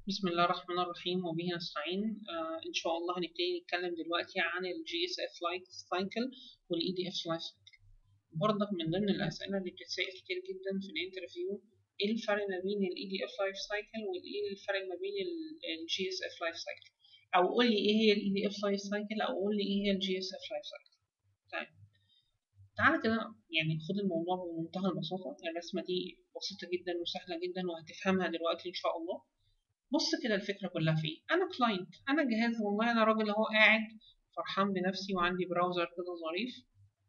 بسم الله الرحمن الرحيم وبه نستعين آه إن شاء الله هنبتدي نتكلم دلوقتي عن ال GSF Life Cycle وال EDF Life Cycle برضك من ضمن الأسئلة اللي بتتسأل كتير جدا في الانترفيو إيه الفرق ما بين ال EDF Life Cycle وإيه الفرق ما بين ال GSF Life Cycle أو قول لي إيه هي ال EDF Life Cycle أو قول لي إيه هي ال GSF Life Cycle طيب تعالى كده يعني خد الموضوع بمنتهى البساطة الرسمة دي بسيطة جدا وسهلة جدا وهتفهمها دلوقتي إن شاء الله بص كده الفكرة كلها في ايه انا كلاينت انا جهاز والله انا راجل اهو قاعد فرحان بنفسي وعندي براوزر كده ظريف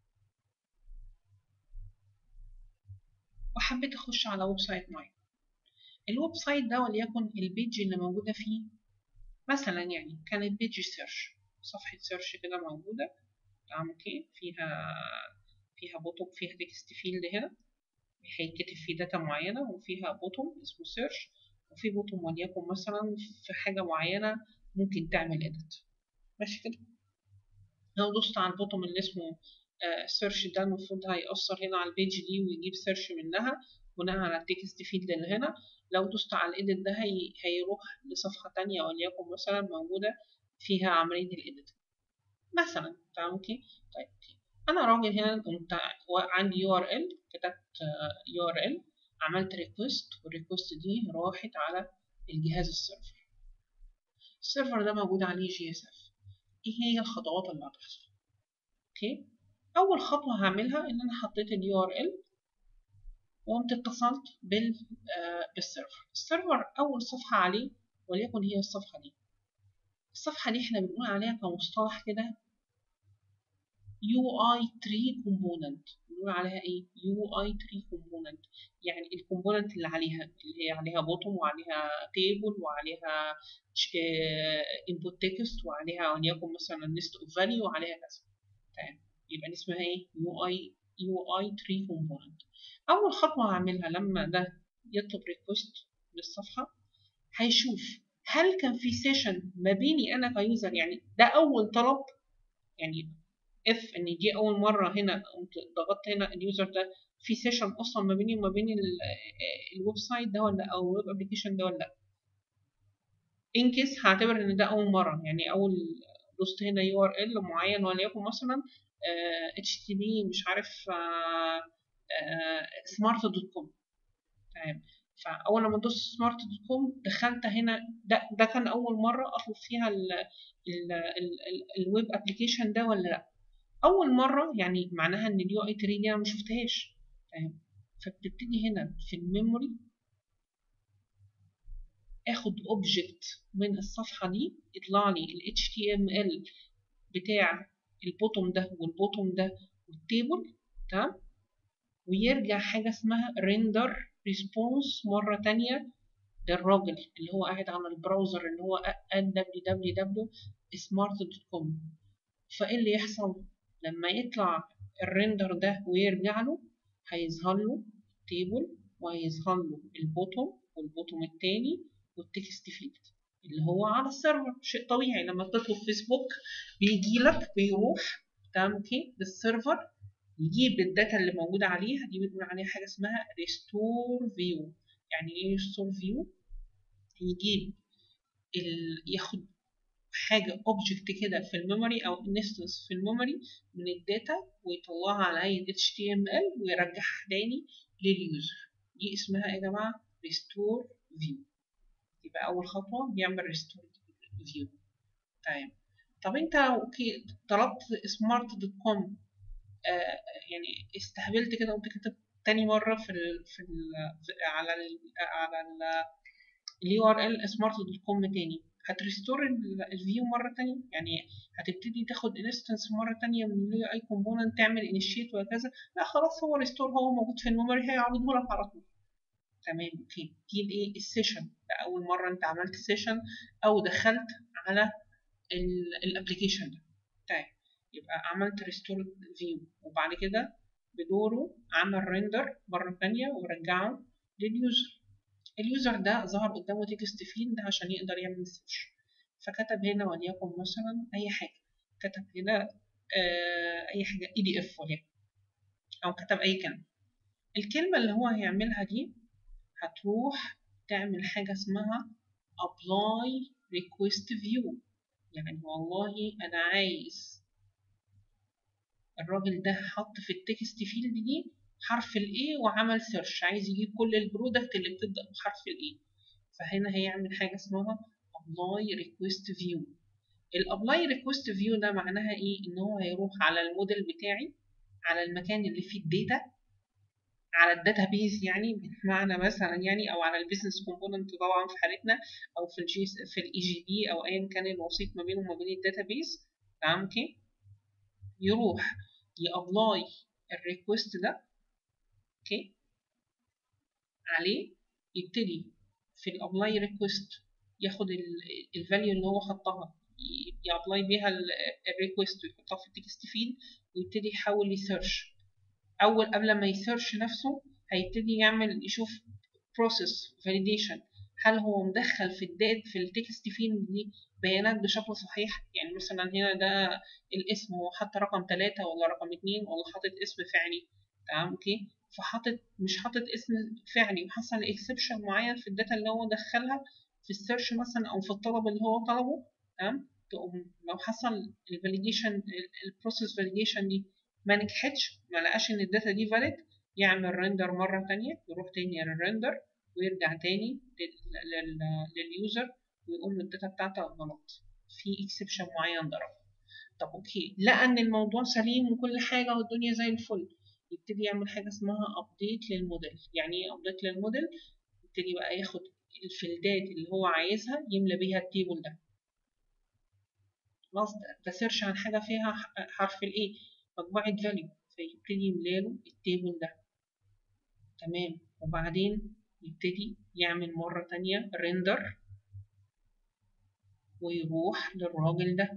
وحبيت اخش على ويب سايت معين الويب سايت ده وليكن البيج اللي موجودة فيه مثلا يعني كانت بيج سيرش صفحة سيرش كده موجودة تمام اوكي فيها فيها بوتوم فيها تكست فيلد هنا هيتكتب فيه داتا معينة وفيها بوتوم اسمه سيرش وفي بوتوم وليكن مثلا في حاجة معينة ممكن تعمل edit ماشي كده لو دوست على البوتوم اللي اسمه سيرش ده المفروض هيأثر هنا على البيج دي ويجيب سيرش منها بناء على التكست فيلد اللي هنا لو دوست على الايديت ده هي... هيروح لصفحة تانية وليكن مثلا موجودة فيها عملية الايديت مثلا تمام اوكي طيب انا راجل هنا كنت عندي يو ار ال كتبت يو ار ال عملت ريكوست والريكوست دي راحت على الجهاز السيرفر السيرفر ده موجود عليه جي اس اف ايه هي الخطوات اللي هتحصل اوكي اول خطوه هعملها ان انا حطيت اليو ار ال وقمت اتصلت بال آه بالسيرفر السيرفر اول صفحه عليه وليكن هي الصفحه دي الصفحه دي احنا بنقول عليها كمصطلح كده يو اي 3 كومبوننت بنقول عليها ايه يو اي 3 كومبوننت يعني الكومبوننت اللي عليها اللي هي عليها بوتوم وعليها تيبل وعليها انبوت تكست وعليها وليكن مثلا ليست اوف فاليو وعليها كذا تمام يبقى اسمها ايه يو اي يو اي 3 كومبوننت اول خطوه هعملها لما ده يطلب ريكوست للصفحه هيشوف هل كان في سيشن ما بيني انا كيوزر يعني ده اول طلب يعني اف ان دي اول مره هنا قمت ضغطت هنا اليوزر ده في سيشن اصلا ما بيني وما بين الويب سايت ده ولا او الويب ابلكيشن ده ولا لا انكس هعتبر ان ده اول مره يعني اول دوست هنا يو ار ال معين وليكن مثلا اتش تي بي مش عارف سمارت دوت كوم تمام فاول لما دوست سمارت دوت كوم دخلت هنا ده ده كان اول مره اطلب فيها الويب ابلكيشن ده ولا لا اول مره يعني معناها ان اليو اي 3 دي انا ما شفتهاش فاهم فبتبتدي هنا في الميموري اخد اوبجكت من الصفحه دي يطلع لي ال HTML بتاع البوتوم ده والبوتوم ده والتيبل تمام ويرجع حاجه اسمها render response مره تانية للراجل اللي هو قاعد على البراوزر اللي هو www.smart.com فايه اللي يحصل لما يطلع الريندر ده ويرجع له هيظهر له تيبل وهيظهر له البوتوم والبوتوم التاني والتكست فيلد اللي هو على السيرفر شيء طبيعي لما تطلب فيسبوك بيجي لك بيروح تمام اوكي للسيرفر يجيب الداتا اللي موجودة عليها دي بنقول عليها حاجة اسمها ريستور فيو يعني ايه ريستور فيو يجيب ال... ياخد حاجة اوبجكت كده في الميموري او انستنس في الميموري من الداتا ويطلعها على هيئة HTML ويرجعها تاني لليوزر دي اسمها يا جماعة restore view يبقى أول خطوة بيعمل restore view تمام طب انت اوكي طلبت smart دوت كوم آه يعني استهبلت كده قمت كتبت تاني مرة في ال في, ال في على ال على ال اليو ار ال smart دوت كوم تاني هتريستور الفيو مره تانية يعني هتبتدي تاخد انستنس مره تانية من اليو اي كومبوننت تعمل انيشيت وهكذا لا خلاص هو ريستور هو موجود في الميموري هيعرضه لك على طول تمام اوكي دي الايه السيشن ده اول مره انت عملت سيشن او دخلت على الابلكيشن ده طيب يبقى عملت ريستور فيو وبعد كده بدوره عمل ريندر مره تانية ورجعه لليوزر اليوزر ده ظهر قدامه تكست فيلد عشان يقدر يعمل سيرش فكتب هنا وليكن مثلا اي حاجه كتب هنا آه اي حاجه اي دي اف وليكن او كتب اي كلمه الكلمه اللي هو هيعملها دي هتروح تعمل حاجه اسمها apply request view يعني والله انا عايز الراجل ده حط في التكست فيلد دي حرف الاي وعمل سيرش عايز يجيب كل البرودكت اللي بتبدا بحرف الاي فهنا هيعمل حاجه اسمها apply request view الابلاي ريكوست فيو ده معناها ايه ان هو هيروح على الموديل بتاعي على المكان اللي فيه الداتا على الداتا بيز يعني بمعنى مثلا يعني او على البيزنس كومبوننت طبعا في حالتنا او في الجي في الاي جي بي او ايا كان الوسيط ما بينه وما بين الداتا بيز تمام اوكي يروح يابلاي الريكوست ده اوكي عليه يبتدي في الابلاي ريكوست ياخد الفاليو اللي هو حطها يابلاي بيها الريكوست ويحطها في التكست فيد ويبتدي يحاول يسيرش اول قبل ما يسيرش نفسه هيبتدي يعمل يشوف بروسيس فاليديشن هل هو مدخل في الدات في التكست فيد دي بيانات بشكل صحيح يعني مثلا هنا ده الاسم هو حط رقم ثلاثة ولا رقم اتنين ولا حاطط اسم فعلي تمام اوكي فحاطط مش حاطط اسم فعلي وحصل اكسبشن معين في الداتا اللي هو دخلها في السيرش مثلا او في الطلب اللي هو طلبه تمام تقوم لو حصل الفاليديشن البروسيس فاليديشن دي ما نجحتش ما لقاش ان الداتا دي فاليد يعمل ريندر مره تانية يروح تاني للريندر ويرجع تاني لليوزر ويقول له الداتا بتاعتك غلط في اكسبشن معين ضرب طب اوكي لقى ان الموضوع سليم وكل حاجه والدنيا زي الفل يبتدي يعمل حاجه اسمها ابديت للموديل يعني ايه ابديت للموديل يبتدي بقى ياخد الفيلدات اللي هو عايزها يملى بيها التيبل ده خلاص ده سيرش عن حاجه فيها حرف الايه مجموعه فاليو فيبتدي يملاله التيبل ده تمام وبعدين يبتدي يعمل مرة تانية ريندر ويروح للراجل ده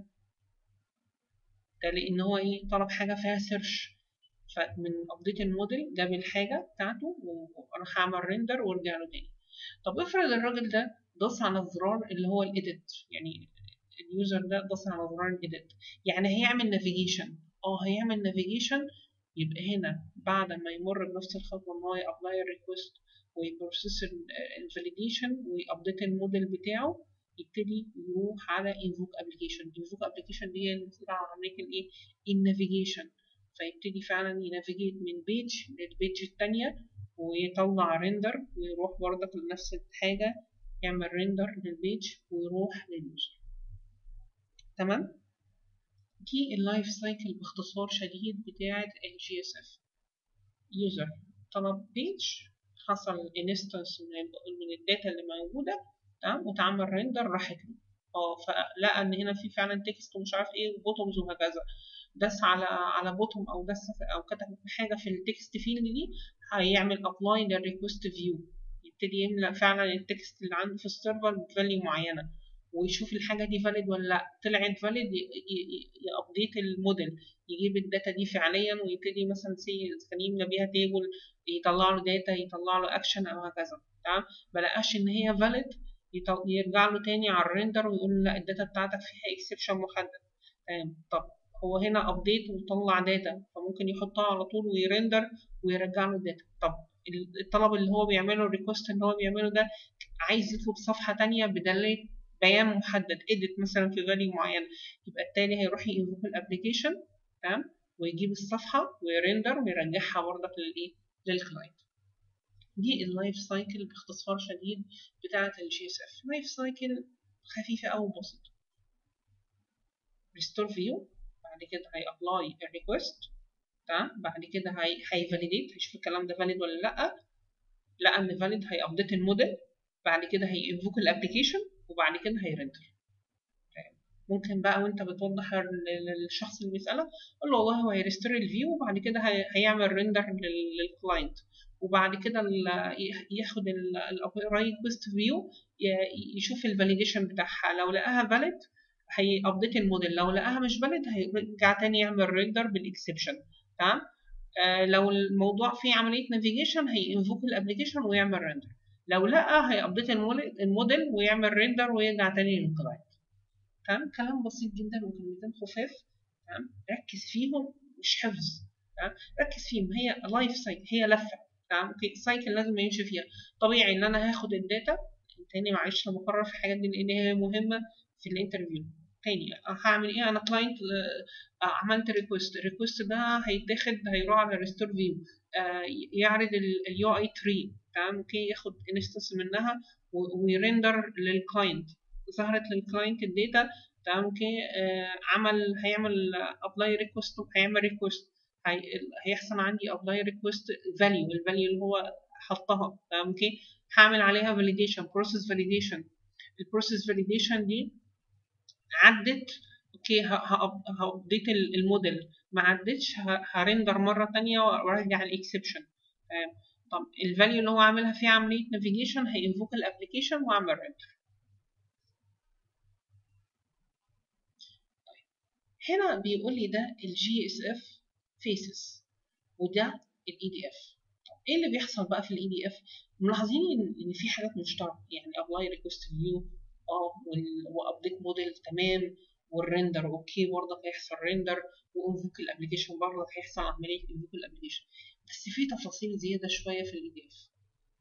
ده لأن هو إيه طلب حاجة فيها سيرش فمن أبديت الموديل جاب الحاجة بتاعته وراح عمل ريندر ورجع له تاني طب افرض الراجل ده داس على الزرار اللي هو الإيديت يعني اليوزر ده داس على زرار الإيديت يعني هيعمل نافيجيشن اه هيعمل نافيجيشن يبقى هنا بعد ما يمر بنفس الخطوة إن هو يابلاي الريكوست ويبروسيس الفاليديشن ويابديت الموديل بتاعه يبتدي يروح على انفوك ابلكيشن انفوك ابلكيشن دي هي المسؤولة عن عملية الايه النافيجيشن فيبتدي فعلا ينافيجيت من بيج للبيج التانية ويطلع ريندر ويروح برضك لنفس الحاجة يعمل ريندر للبيج ويروح لليوزر تمام دي اللايف سايكل باختصار شديد بتاعة الجي اس اف يوزر طلب بيج حصل انستنس من الداتا اللي موجودة تمام وتعمل ريندر راحت له اه فلقى ان هنا في فعلا تكست ومش عارف ايه وبوتومز وهكذا دس على على بوتوم او دس او كتب حاجه في التكست فيلد دي هيعمل ابلاي للريكوست فيو يبتدي يملى فعلا التكست اللي عنده في السيرفر بفاليو معينه ويشوف الحاجه دي فاليد ولا لا طلعت فاليد يابديت الموديل يجيب الداتا دي فعليا ويبتدي مثلا سي كان يملى بيها تيبل يطلع له داتا يطلع له اكشن او هكذا تمام ملقاش ان هي فاليد يرجع له تاني على الريندر ويقول له لا الداتا بتاعتك فيها اكسبشن محدد تمام طب هو هنا ابديت وطلع داتا فممكن يحطها على طول ويرندر ويرجع له الداتا طب الطلب اللي هو بيعمله الريكوست اللي هو بيعمله ده عايز يطلب صفحه تانية بدلاله بيان محدد اديت مثلا في فاليو معين يبقى التالي هيروح ينفوك الابلكيشن تمام ويجيب الصفحه ويرندر ويرجعها برضك للايه للكلاينت دي اللايف سايكل باختصار شديد بتاعة الجي اس اف لايف سايكل خفيفة أو بسيطة ريستور فيو بعد كده هي ابلاي الريكوست تمام بعد كده هي هيفاليديت هيشوف الكلام ده فاليد ولا لا لقى ان فاليد هي ابديت الموديل بعد كده هي انفوك الابلكيشن وبعد كده هيرندر ممكن بقى وانت بتوضح للشخص اللي بيسالك قول له والله هو هيريستور الفيو وبعد كده هيعمل ريندر للكلاينت وبعد كده ياخد الريكوست فيو يشوف الفاليديشن بتاعها لو لقاها فاليد هيابديت الموديل لو لقاها مش فاليد هيرجع تاني يعمل ريندر بالاكسبشن تمام آه لو الموضوع فيه عمليه نافيجيشن هينفوك الابلكيشن ويعمل ريندر لو لقى هيابديت الموديل ويعمل ريندر ويرجع تاني للكلاينت تمام كلام بسيط جدا وكلمتين خفاف تمام ركز فيهم مش حفظ تمام ركز فيهم هي لايف سايكل هي لفه تمام اوكي سايكل لازم يمشي فيها طبيعي ان انا هاخد الداتا تاني معلش انا بكرر في الحاجات دي لان هي مهمه في الانترفيو تاني هعمل ايه انا كلاينت عملت ريكوست الريكوست ده هيتاخد هيروح على ريستور فيو يعرض اليو اي تري تمام اوكي ياخد انستنس منها ويرندر للكلاينت ظهرت للكلاينت الداتا تمام اوكي آه عمل هيعمل ابلاي ريكوست هيعمل ريكوست هي هيحصل عندي ابلاي ريكوست فاليو الفاليو اللي هو حطها تمام اوكي هعمل عليها فاليديشن بروسيس فاليديشن البروسيس فاليديشن دي عدت اوكي هابديت الموديل ما عدتش هرندر مره تانية وارجع الاكسبشن طب الفاليو اللي هو عاملها فيه عمليه نافيجيشن هينفوك الابلكيشن واعمل رندر هنا بيقول لي ده الجي اس اف فيسز وده الاي دي اف ايه اللي بيحصل بقى في الاي دي اف ملاحظين ان في حاجات مشتركه يعني ابلاي ريكوست فيو اه وابديت موديل تمام والريندر اوكي برضه هيحصل ريندر وانفوك الابلكيشن برضه هيحصل عمليه انفوك الابلكيشن بس في تفاصيل زياده شويه في الاي دي اف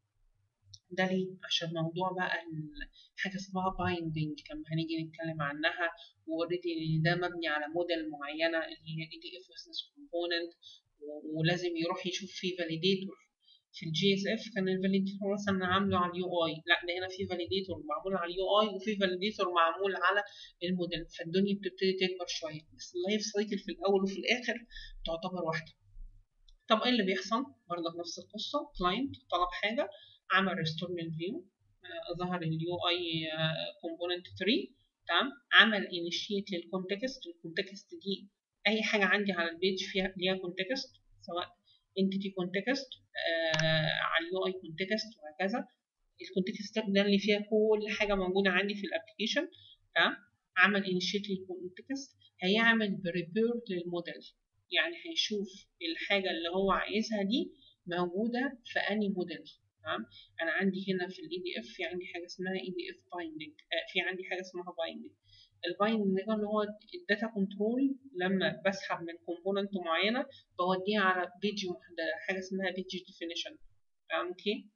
ده ليه؟ عشان موضوع بقى حاجة اسمها بايندنج لما هنيجي نتكلم عنها واوريدي ده مبني على موديل معينة اللي هي اي دي اف بزنس كومبوننت ولازم يروح يشوف فيه فاليديتور في الجي اس اف كان الفاليديتور مثلا عامله على اليو اي لا ده هنا في فاليديتور معمول على اليو اي وفي فاليديتور معمول على الموديل فالدنيا بتبتدي تكبر شويه بس اللايف سايكل في الاول وفي الاخر تعتبر واحده طب ايه اللي بيحصل برضه نفس القصه كلاينت طلب حاجه عمل ريستور للفيو ظهر اليو اي كومبوننت 3 تمام عمل انيشيت للكونتكست الكونتكست دي اي حاجه عندي على البيج فيها ليها كونتكست سواء entity context آه على اليو اي context وهكذا الكونتكست ده اللي فيها كل حاجه موجوده عندي في الابلكيشن تمام عمل initiate للكونتكست هيعمل بريبير للموديل يعني هيشوف الحاجه اللي هو عايزها دي موجوده في اني موديل تمام انا عندي هنا في الاي دي اف في عندي حاجه اسمها اي دي اف بايندنج في عندي حاجه اسمها بايندنج البايندنج ده اللي هو الداتا كنترول لما بسحب من كومبوننت معينه بوديها على بيج محدده حاجه اسمها بيج ديفينيشن تمام اوكي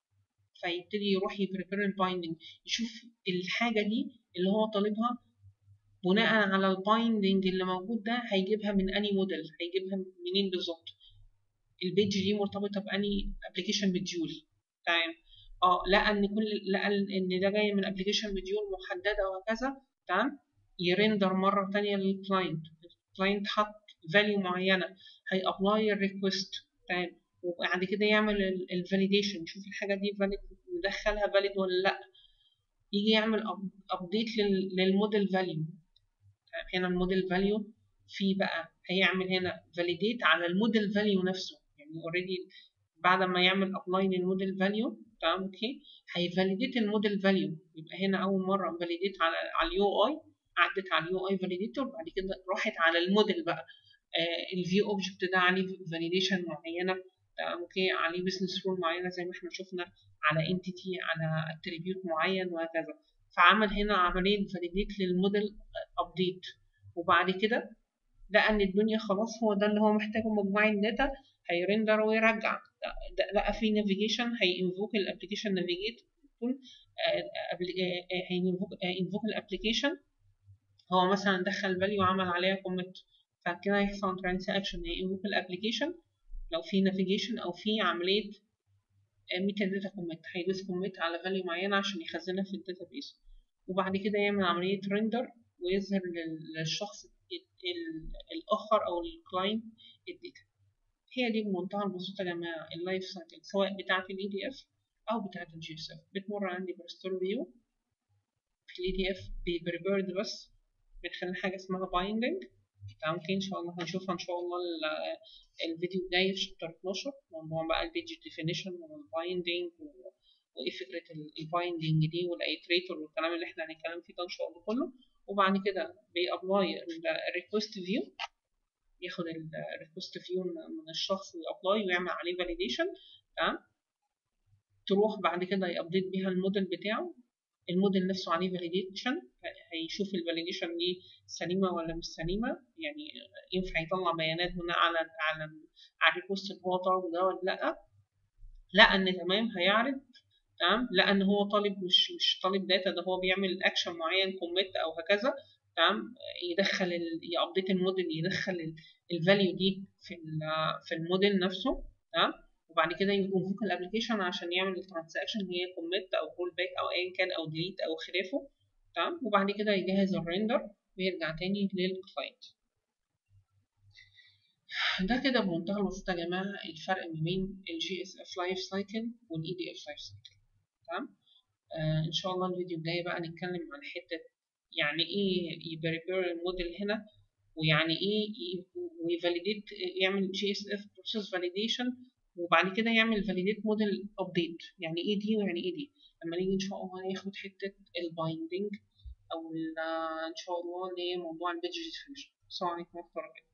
فيبتدي يروح يبريبير البايندنج يشوف الحاجه دي اللي هو طالبها بناء على البايندنج اللي موجود ده هيجيبها من اني موديل هيجيبها منين بالظبط البيج دي مرتبطه باني ابلكيشن مديول تمام اه لقى ان كل لقى ان ده جاي من ابلكيشن مديول محدده وهكذا تمام يرندر مره تانية للكلاينت الكلاينت حط فاليو معينه هي ابلاي الريكوست تمام وبعد كده يعمل الفاليديشن يشوف الحاجه دي فاليد مدخلها فاليد ولا لا يجي يعمل ابديت للموديل فاليو هنا الموديل فاليو في بقى هيعمل هنا فاليديت على الموديل فاليو نفسه يعني اوريدي بعد ما يعمل ابلاي للموديل فاليو تمام اوكي هيفاليديت الموديل فاليو يبقى هنا اول مره فاليديت على على اليو اي عدت على اليو اي فاليديتور بعد كده راحت على الموديل بقى آه الفيو اوبجكت ده عليه فاليديشن معينه تمام اوكي عليه بزنس رول معينه زي ما احنا شفنا على انتيتي على اتريبيوت معين وهكذا فعمل هنا عمليه فاليديت للموديل ابديت وبعد كده لقى ان الدنيا خلاص هو ده اللي هو محتاجه مجموعه داتا هيرندر ويرجع لقى في نافيجيشن هينفوك الابلكيشن نافيجيت هينفوك الابلكيشن هو مثلا دخل فاليو وعمل عليها كوميت فكده هيحصل ترانزاكشن هينفوك الابلكيشن لو في نافيجيشن او في عمليه ميتا داتا كوميت هيدوس كوميت على فاليو معينه عشان يخزنها في الداتابيس وبعد كده يعمل عمليه ريندر ويظهر للشخص الاخر او الكلاينت الداتا هي دي بمنتهى البساطة يا جماعة اللايف سايكل سواء بتاعة الاي دي اف أو بتاعة الجي اس اف بتمر عندي بريستور فيو في الاي دي اف ببريبيرد بس من خلال حاجة اسمها بايندنج ممكن إن شاء الله هنشوفها إن شاء الله الفيديو الجاي في شابتر 12 موضوع بقى البيج ديفينيشن والبايندنج وإيه فكرة البايندنج دي والأيتريتور والكلام اللي إحنا هنتكلم فيه ده إن شاء الله كله وبعد كده بيأبلاي الريكوست فيو ياخد الريكوست فيو من الشخص ويابلاي ويعمل عليه فاليديشن تمام تروح بعد كده يابديت بيها الموديل بتاعه الموديل نفسه عليه فاليديشن هيشوف الفاليديشن دي سليمه ولا مش سليمه يعني ينفع يطلع بيانات بناء على على على الريكوست اللي هو طلبه ده ولا لا لا ان تمام هيعرض تمام لان هو طالب مش مش طالب داتا ده هو بيعمل اكشن معين كوميت او هكذا تمام يدخل يابديت الموديل يدخل الفاليو دي في في الموديل نفسه تمام وبعد كده ينفوك الابلكيشن عشان يعمل الترانزاكشن هي كوميت او رول باك او ايا كان او ديليت او خلافه تمام وبعد كده يجهز الريندر ويرجع تاني للكلاينت ده كده بمنتهى البساطة يا جماعة الفرق ما بين الجي اس اف لايف سايكل والاي دي اف لايف سايكل تمام آه ان شاء الله الفيديو الجاي بقى نتكلم عن حتة يعني ايه يبريبير الموديل هنا ويعني ايه ويفاليديت يعمل جي اس اف بروسيس فاليديشن وبعد كده يعمل فاليديت موديل ابديت يعني ايه دي ويعني ايه دي لما نيجي ان شاء الله ناخد حته البايندنج او ان شاء الله اللي هي موضوع البيج ديسكريبشن السلام عليكم ورحمه الله